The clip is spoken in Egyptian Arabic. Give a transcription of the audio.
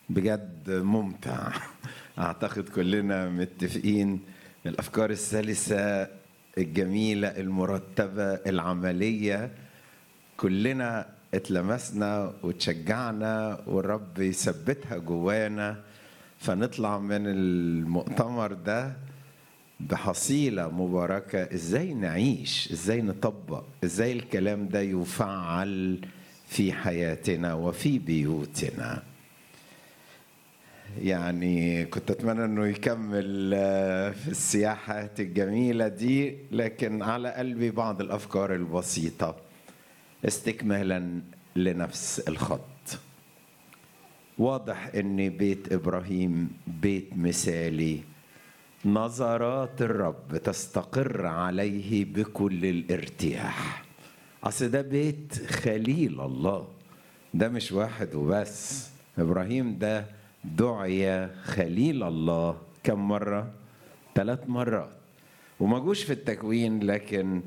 بجد ممتع اعتقد كلنا متفقين الافكار السلسه الجميله المرتبه العمليه كلنا اتلمسنا وتشجعنا والرب يثبتها جوانا فنطلع من المؤتمر ده بحصيلة مباركة ازاي نعيش ازاي نطبق ازاي الكلام ده يفعل في حياتنا وفي بيوتنا يعني كنت اتمنى انه يكمل في السياحات الجميلة دي لكن على قلبي بعض الافكار البسيطة استكمالا لنفس الخط واضح ان بيت ابراهيم بيت مثالي نظرات الرب تستقر عليه بكل الارتياح اصل ده بيت خليل الله ده مش واحد وبس ابراهيم ده دعي خليل الله كم مره ثلاث مرات وما جوش في التكوين لكن